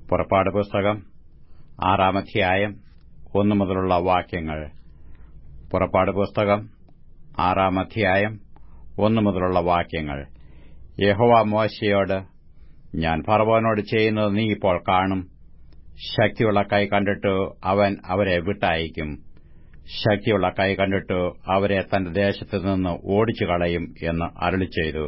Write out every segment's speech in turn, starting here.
പുറപ്പാട് പുസ്തകം ആറാമധ്യായം ഒന്നു മുതലുള്ള വാക്യങ്ങൾ പുറപ്പാട് പുസ്തകം ആറാമധ്യായം ഒന്നു മുതലുള്ള വാക്യങ്ങൾ യഹോവ മോശയോട് ഞാൻ ഫറവോനോട് ചെയ്യുന്നത് നീ ഇപ്പോൾ കാണും ശക്തിയുള്ള കൈ കണ്ടിട്ട് അവൻ അവരെ വിട്ടയക്കും ശക്തിയുള്ള കൈ കണ്ടിട്ട് അവരെ തന്റെ ദേശത്തു നിന്ന് ഓടിച്ചു കളയും എന്ന് അരുളി ചെയ്തു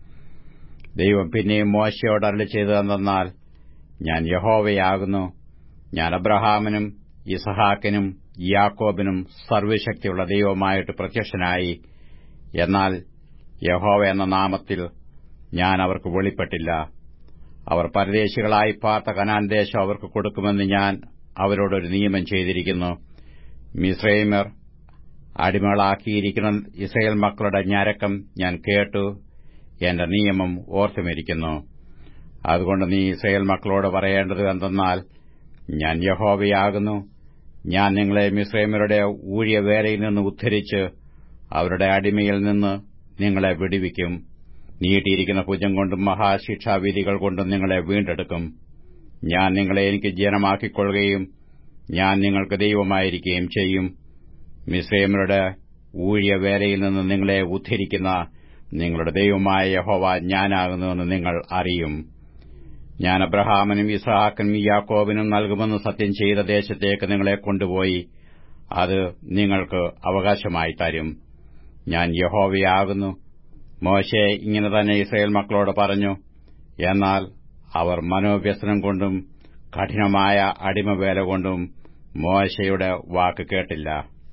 ദൈവം പിന്നെയും മോശയോട് അരുളി ചെയ്തതെന്നാൽ ഞാൻ യഹോവയാകുന്നു ഞാൻ അബ്രഹാമിനും ഇസഹാക്കിനും യാക്കോബിനും സർവശക്തിയുള്ള ദൈവമായിട്ട് പ്രത്യക്ഷനായി എന്നാൽ യഹോവ എന്ന നാമത്തിൽ ഞാൻ അവർക്ക് വെളിപ്പെട്ടില്ല അവർ പരദേശികളായി പാർത്ത കനാൻ ദേശം അവർക്ക് കൊടുക്കുമെന്ന് ഞാൻ അവരോടൊരു നിയമം ചെയ്തിരിക്കുന്നു മിസ്രൈമർ അടിമകളാക്കിയിരിക്കുന്ന ഇസ്രയേൽ മക്കളുടെ ഞരക്കം ഞാൻ കേട്ടു എന്റെ നിയമം ഓർത്തുമിരിക്കുന്നു അതുകൊണ്ട് നീ ഇസ്രയേൽ മക്കളോട് പറയേണ്ടത് എന്തെന്നാൽ ഞാൻ യഹോവയാകുന്നു ഞാൻ നിങ്ങളെ മിസ്രൈമരുടെ ഊഴിയവേലയിൽ നിന്ന് ഉദ്ധരിച്ച് അവരുടെ അടിമയിൽ നിന്ന് നിങ്ങളെ വിടുവിക്കും നീട്ടിയിരിക്കുന്ന ഭുജം കൊണ്ടും മഹാശിക്ഷാവിധികൾ കൊണ്ടും നിങ്ങളെ വീണ്ടെടുക്കും ഞാൻ നിങ്ങളെ എനിക്ക് ജനമാക്കിക്കൊള്ളുകയും ഞാൻ നിങ്ങൾക്ക് ദൈവമായിരിക്കുകയും ചെയ്യും മിസ്രൈമരുടെ ഊഴിയവേലയിൽ നിന്ന് നിങ്ങളെ ഉദ്ധരിക്കുന്ന നിങ്ങളുടെ ദൈവമായ യഹോവ ഞാനാകുന്നുവെന്ന് നിങ്ങൾ അറിയും ഞാൻ അബ്രഹാമിനും ഇസഹാക്കിനും യാക്കോബിനും നൽകുമെന്ന് സത്യം ചെയ്ത ദേശത്തേക്ക് നിങ്ങളെ കൊണ്ടുപോയി അത് നിങ്ങൾക്ക് അവകാശമായി തരും ഞാൻ യഹോവയാകുന്നു മോശെ ഇങ്ങനെ തന്നെ ഇസ്രയേൽ മക്കളോട് പറഞ്ഞു എന്നാൽ അവർ മനോവ്യസനം കൊണ്ടും കഠിനമായ അടിമവേല കൊണ്ടും മോശയുടെ വാക്ക് കേട്ടില്ല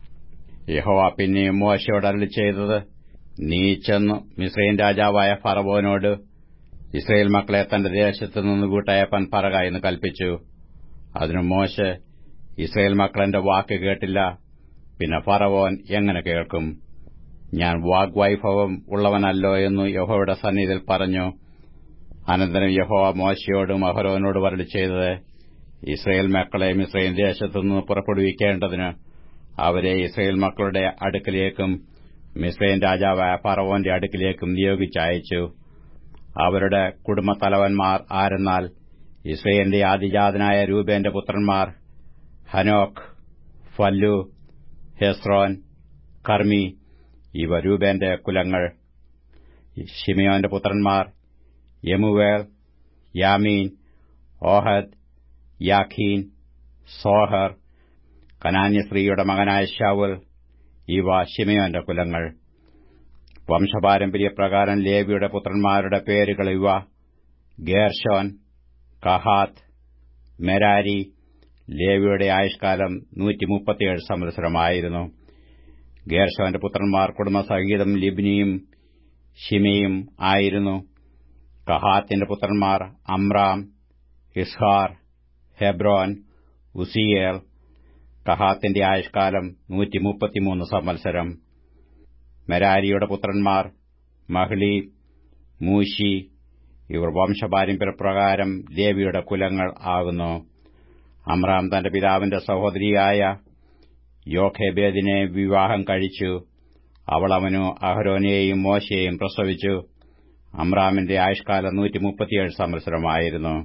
യഹോവ പിന്നെയും മോശയോട് അരളി ചെയ്തത് നീ ചെന്നു മിസ്രൈൻ രാജാവായ ഫറവോനോട് ഇസ്രയേൽ മക്കളെ തന്റെ ദേശത്തു നിന്ന് കൂട്ടയപ്പൻ പറക എന്ന് കൽപ്പിച്ചു അതിനു മോശ ഇസ്രയേൽ മക്കളെന്റെ വാക്ക് കേട്ടില്ല പിന്നെ ഫറവോൻ എങ്ങനെ കേൾക്കും ഞാൻ വാഗ്വൈഭവം ഉള്ളവനല്ലോ എന്ന് യഹോയുടെ സന്നിധിയിൽ പറഞ്ഞു അനന്തരം യഹോവ മോശയോടും അഹരോനോട് വരളി ചെയ്തത് ഇസ്രയേൽ മക്കളെ ഇസ്രയേൽ ദേശത്തുനിന്ന് പുറപ്പെടുവിക്കേണ്ടതിന് അവരെ ഇസ്രയേൽ മക്കളുടെ അടുക്കിലേക്കും മിസ്രൈൻ രാജാവായ ഫറവോന്റെ അടുക്കിലേക്കും നിയോഗിച്ചയച്ചു അവരുടെ കുടുംബത്തലവന്മാർ ആരെന്നാൽ ഇസ്രയേലിന്റെ ആദിജാതനായ രൂപേന്റെ പുത്രന്മാർ ഹനോക്ക് ഫല്ലു ഹെസ്രോൻ കർമ്മി ഇവ രൂപേന്റെ കുലങ്ങൾ ഷിമിയോന്റെ പുത്രന്മാർ യമുവേൽ യാമീൻ ഓഹദ് യാഖീൻ സോഹർ കനാന്യസ്ത്രീയുടെ മകനായ ഷാവുൽ ഇവ ഷിമയോന്റെ കുലങ്ങൾ വംശപാരമ്പര്യപ്രകാരം ലേവിയുടെ പുത്രന്മാരുടെ പേരുകൾ ഇവ ഗേർഷോൻ കഹാത്ത് മെരാരി ലേവിയുടെ ആയുഷ്കാലം നൂറ്റിമുപ്പത്തിയേഴ് സംവത്സരമായിരുന്നു ഗേർഷോന്റെ പുത്രന്മാർ കുടുംബസഹിതം ലിബ്നിയും ഷിമയും ആയിരുന്നു കഹാത്തിന്റെ പുത്രന്മാർ അമ്രാം ഇസ്ഹാർ ഹെബ്രോൻ ഉസിയേൽ കഹാത്തിന്റെ ആയുഷ്കാലം നൂറ്റിമുപ്പത്തിമൂന്ന് സംവത്സരം മെരാരിയുടെ പുത്രന്മാർ മഹ്ലി മൂശി ഇവർ വംശപാരമ്പര്യപ്രകാരം ദേവിയുടെ കുലങ്ങൾ ആകുന്നു അമ്രാം തന്റെ പിതാവിന്റെ സഹോദരിയായ യോഖേബേദിനെ വിവാഹം കഴിച്ചു അവൾ അവനു അഹരോനെയും മോശയെയും പ്രസവിച്ചു അമ്രാമിന്റെ ആയുഷ്കാലം നൂറ്റിമുപ്പത്തിയേഴ് സംവത്സരമായിരുന്നു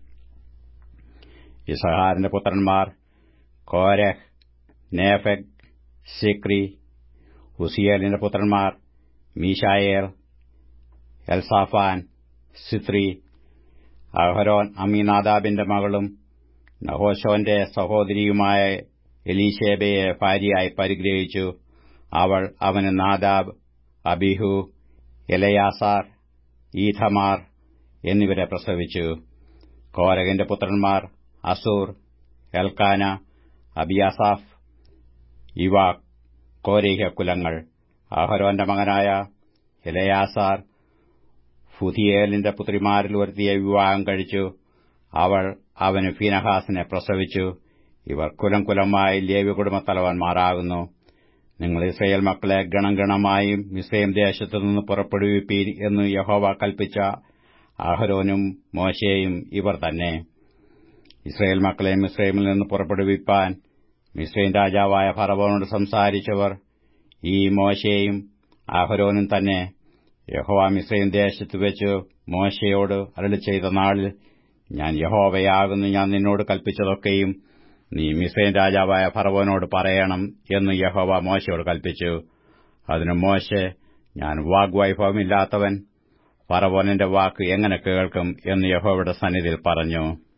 ഇസഹാറിന്റെ പുത്രന്മാർ കോരഹ് നേഫെഗ് സിക്രി ഹുസിയേലിന്റെ പുത്രന്മാർ മീഷായേൽ എൽസാഫാൻ സിത്രി അഹരോൻ അമീനാദാബിന്റെ മകളും നഹോശോന്റെ സഹോദരിയുമായ എലീശേബയെ ഭാര്യയായി പരിഗ്രഹിച്ചു അവൾ അവന് നാദാബ് അബിഹു എലയാസാർ ഈഥമാർ എന്നിവരെ പ്രസവിച്ചു കോരകന്റെ പുത്രന്മാർ അസൂർ എൽക്കാന അബിയാസാഫ് ഇവ കോരേഹ്യ കുലങ്ങൾ അഹരോന്റെ മകനായ എലയാസാർ ഫുതിയേലിന്റെ പുത്രിമാരിൽ ഒരുത്തിയെ വിവാഹം കഴിച്ചു അവൾ അവന് ഫീനഹാസിനെ പ്രസവിച്ചു ഇവർ കുലം കുലമായി ലേവ്യ കുടുംബത്തലവന്മാരാകുന്നു നിങ്ങൾ ഇസ്രയേൽ മക്കളെ ഗണം ഗണമായും മിസ്രൈം ദേശത്തു നിന്ന് പുറപ്പെടുവിപ്പീൻ എന്ന് യഹോവ കൽപ്പിച്ച അഹരോനും മോശയും ഇവർ തന്നെ ഇസ്രയേൽ മക്കളെ മിസ്രൈമിൽ നിന്ന് പുറപ്പെടുവിപ്പാൻ മിസ്രൈം രാജാവായ ഫറവോനോട് സംസാരിച്ചവർ ഈ മോശയും അഹരോനും തന്നെ യഹോവ മിസ്രൈം ദേശത്ത് വെച്ച് മോശയോട് അരളി ചെയ്ത നാളിൽ ഞാൻ യഹോവയാകുന്നു ഞാൻ നിന്നോട് കൽപ്പിച്ചതൊക്കെയും നീ മിസ്രൈൻ രാജാവായ ഫറവോനോട് പറയണം എന്ന് യഹോവ മോശയോട് കൽപ്പിച്ചു അതിന് മോശെ ഞാൻ വാഗ്വൈഭവമില്ലാത്തവൻ ഫറവോൻ എന്റെ വാക്ക് എങ്ങനെ കേൾക്കും എന്ന് യഹോവയുടെ സന്നിധിയിൽ പറഞ്ഞു